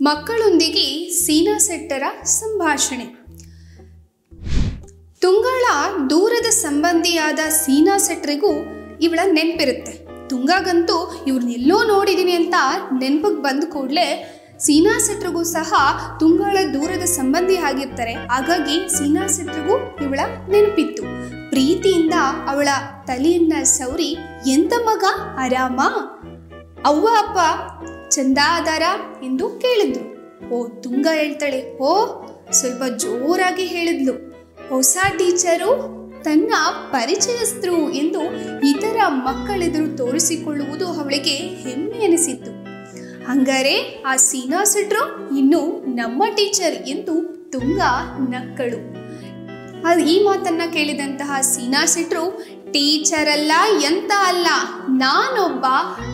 ಮಕ್ಕಳೊಂದಿಗೆ ಸೀನಾ ಸೆಟ್ಟರ ಸಂಭಾಷಣೆ ತುಂಗಳ ದೂರದ ಸಂಬಂಧಿಯಾದ ಸೀನಾ ಸೆಟ್ರಿಗೂ ಇವಳ ನೆನಪಿರುತ್ತೆ ತುಂಗಾಗಂತೂ ಇವ್ರನ್ನೆಲ್ಲೋ ನೋಡಿದ್ದೀನಿ ಅಂತ ನೆನಪಿಗೆ ಬಂದ ಕೂಡಲೇ ಸೀನಾ ಸೆಟ್ರಿಗೂ ಸಹ ತುಂಗಳ ದೂರದ ಸಂಬಂಧಿ ಆಗಿರ್ತಾರೆ ಹಾಗಾಗಿ ಸೀನಾ ಸೆಟ್ರಿಗೂ ಇವಳ ನೆನಪಿತ್ತು ಪ್ರೀತಿಯಿಂದ ಅವಳ ತಲೆಯನ್ನ ಸೌರಿ ಎಂತ ಮಗ ಆರಾಮ ಅವ್ವ ಅಪ್ಪ ಚಂದ ಅದಾರ ಎಂದು ಕೇಳಿದ್ರು ಓ ತುಂಗ ಹೇಳ್ತಾಳೆ ಓ ಸ್ವಲ್ಪ ಜೋರಾಗಿ ಹೇಳಿದ್ಲು ಹೊಸ ಟೀಚರು ತನ್ನ ಪರಿಚಯಸ್ಥರು ಎಂದು ಇತರ ಮಕ್ಕಳೆದುರು ತೋರಿಸಿಕೊಳ್ಳುವುದು ಅವಳಿಗೆ ಹೆಮ್ಮೆ ಎನಿಸಿತ್ತು ಹಂಗಾರೆ ಆ ಸೀನಾ ಸೆಟ್ರು ಇನ್ನು ನಮ್ಮ ಟೀಚರ್ ಎಂದು ತುಂಗ ನಕ್ಕಳು ಅದು ಈ ಮಾತನ್ನ ಕೇಳಿದಂತಹ ಸೀನಾ ಸೆಟ್ರು ಟೀಚರ್ ಅಲ್ಲ ಎಂತ ಅಲ್ಲ ನಾನೊಬ್ಬ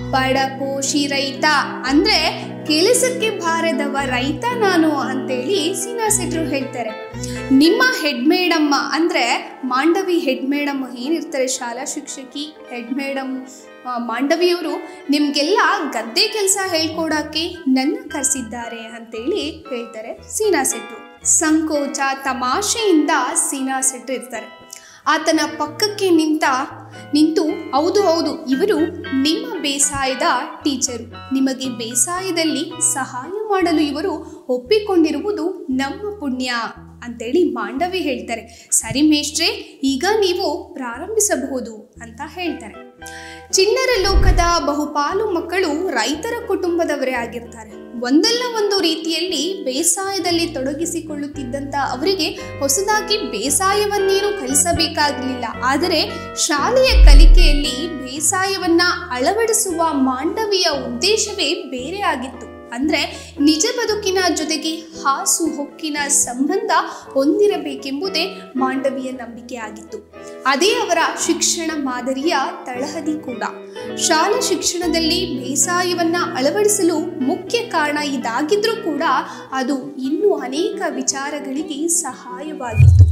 ಬಡಪೋಷಿ ರೈತ ಅಂದ್ರೆ ಕೆಲಸಕ್ಕೆ ಬಾರದವ ರೈತ ನಾನು ಅಂತೇಳಿ ಸೀನಾ ಸೆಟ್ರು ಹೇಳ್ತಾರೆ ನಿಮ್ಮ ಹೆಡ್ ಮೇಡಮ್ಮ ಅಂದ್ರೆ ಮಾಂಡವಿ ಹೆಡ್ ಮೇಡಮ್ ಏನಿರ್ತಾರೆ ಶಾಲಾ ಶಿಕ್ಷಕಿ ಹೆಡ್ ಮೇಡಮ್ ಆ, ಮಾಂಡವಿಯವರು ನಿಮ್ಗೆಲ್ಲ ಗದ್ದೆ ಕೆಲಸ ಹೇಳ್ಕೊಡಕ್ಕೆ ನನ್ನ ಕರೆಸಿದ್ದಾರೆ ಅಂತೇಳಿ ಹೇಳ್ತಾರೆ ಸೀನಾ ಸೆಟ್ರು ಸಂಕೋಚ ತಮಾಷೆಯಿಂದ ಸೀನಾ ಸೆಟ್ರು ಇರ್ತಾರೆ ಆತನ ಪಕ್ಕಕ್ಕೆ ನಿಂತ ನಿಂತು ಹೌದು ಹೌದು ಇವರು ನಿಮ್ಮ ಬೇಸಾಯದ ಟೀಚರು ನಿಮಗೆ ಬೇಸಾಯದಲ್ಲಿ ಸಹಾಯ ಮಾಡಲು ಇವರು ಒಪ್ಪಿಕೊಂಡಿರುವುದು ನಮ್ಮ ಪುಣ್ಯ ಅಂತೇಳಿ ಮಾಂಡವಿ ಹೇಳ್ತಾರೆ ಸರಿ ಮೇಷ್ಟ್ರೆ ಈಗ ನೀವು ಪ್ರಾರಂಭಿಸಬಹುದು ಅಂತ ಹೇಳ್ತಾರೆ ಚಿಣ್ಣರ ಲೋಕದ ಬಹುಪಾಲು ಮಕ್ಕಳು ರೈತರ ಕುಟುಂಬದವರೇ ಆಗಿರ್ತಾರೆ ಒಂದಲ್ಲ ಒಂದು ರೀತಿಯಲ್ಲಿ ಬೇಸಾಯದಲ್ಲಿ ತೊಡಗಿಸಿಕೊಳ್ಳುತ್ತಿದ್ದಂಥ ಅವರಿಗೆ ಹೊಸದಾಗಿ ಬೇಸಾಯವನ್ನೇನು ಕಲಿಸಬೇಕಾಗಲಿಲ್ಲ ಆದರೆ ಶಾಲೆಯ ಕಲಿಕೆಯಲ್ಲಿ ಬೇಸಾಯವನ್ನ ಅಳವಡಿಸುವ ಮಾಂಡವಿಯ ಉದ್ದೇಶವೇ ಬೇರೆ ಆಗಿತ್ತು ಅಂದ್ರೆ ನಿಜ ಬದುಕಿನ ಜೊತೆಗೆ ಹಾಸು ಹೊಕ್ಕಿನ ಸಂಬಂಧ ಹೊಂದಿರಬೇಕೆಂಬುದೇ ಮಾಂಡವಿಯ ನಂಬಿಕೆ ಆಗಿತ್ತು ಅದೇ ಅವರ ಶಿಕ್ಷಣ ಮಾದರಿಯ ತಳಹದಿ ಕೂಡ ಶಾಲಾ ಶಿಕ್ಷಣದಲ್ಲಿ ಬೇಸಾಯವನ್ನ ಅಳವಡಿಸಲು ಮುಖ್ಯ ಕಾರಣ ಇದಾಗಿದ್ರೂ ಕೂಡ ಅದು ಇನ್ನೂ ಅನೇಕ ವಿಚಾರಗಳಿಗೆ ಸಹಾಯವಾಗಿತ್ತು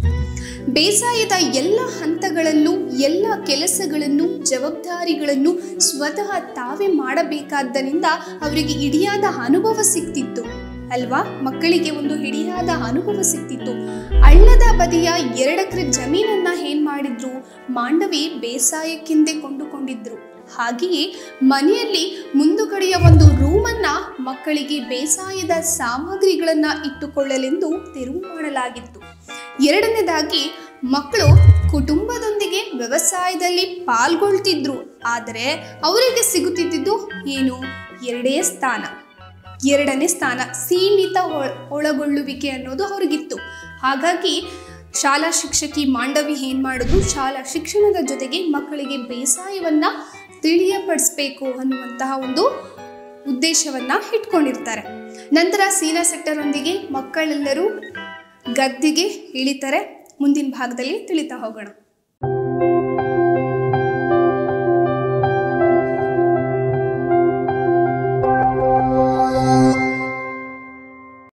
ಬೇಸಾಯದ ಎಲ್ಲ ಹಂತಗಳಲ್ಲೂ ಎಲ್ಲ ಕೆಲಸಗಳನ್ನು ಜವಾಬ್ದಾರಿಗಳನ್ನು ಸ್ವತಃ ತಾವೇ ಮಾಡಬೇಕಾದ್ದರಿಂದ ಅವರಿಗೆ ಇಡಿಯಾದ ಅನುಭವ ಸಿಕ್ತಿತ್ತು ಅಲ್ವಾ ಮಕ್ಕಳಿಗೆ ಒಂದು ಹಿಡಿಯಾದ ಅನುಭವ ಸಿಕ್ತಿತ್ತು ಹಳ್ಳದ ಬದಿಯ ಎರಡಕ್ರೆ ಜಮೀನನ್ನ ಏನ್ ಮಾಡಿದ್ರು ಮಾಂಡವಿ ಬೇಸಾಯಕ್ಕೆಂದೇ ಕೊಂಡುಕೊಂಡಿದ್ರು ಹಾಗೆಯೇ ಮನೆಯಲ್ಲಿ ಮುಂದುಗಡೆಯ ಒಂದು ರೂಮನ್ನ ಮಕ್ಕಳಿಗೆ ಬೇಸಾಯದ ಸಾಮಗ್ರಿಗಳನ್ನ ಇಟ್ಟುಕೊಳ್ಳಲೆಂದು ತೆರವು ಮಾಡಲಾಗಿತ್ತು ಎರಡನೇದಾಗಿ ಮಕ್ಕಳು ಕುಟುಂಬದೊಂದಿಗೆ ವ್ಯವಸಾಯದಲ್ಲಿ ಪಾಲ್ಗೊಳ್ತಿದ್ರು ಆದರೆ ಅವರಿಗೆ ಸಿಗುತ್ತಿದ್ದುದು ಏನು ಎರಡೇ ಸ್ಥಾನ ಎರಡನೇ ಸ್ಥಾನ ಸೀಮಿತ ಒಳ- ಒಳಗೊಳ್ಳುವಿಕೆ ಅನ್ನೋದು ಅವ್ರಿಗಿತ್ತು ಹಾಗಾಗಿ ಶಾಲಾ ಶಿಕ್ಷಕಿ ಮಾಂಡವಿ ಏನ್ ಮಾಡಿದ್ರು ಶಾಲಾ ಶಿಕ್ಷಣದ ಜೊತೆಗೆ ಮಕ್ಕಳಿಗೆ ಬೇಸಾಯವನ್ನ ತಿಳಿಯಪಡಿಸ್ಬೇಕು ಅನ್ನುವಂತಹ ಒಂದು ಉದ್ದೇಶವನ್ನ ಇಟ್ಕೊಂಡಿರ್ತಾರೆ ನಂತರ ಸೀನಾ ಸೆಕ್ಟರೊಂದಿಗೆ ಮಕ್ಕಳೆಲ್ಲರೂ ಗದ್ದೆಗೆ ಇಳಿತಾರೆ ಮುಂದಿನ ಭಾಗದಲ್ಲಿ ತಿಳಿತಾ ಹೋಗೋಣ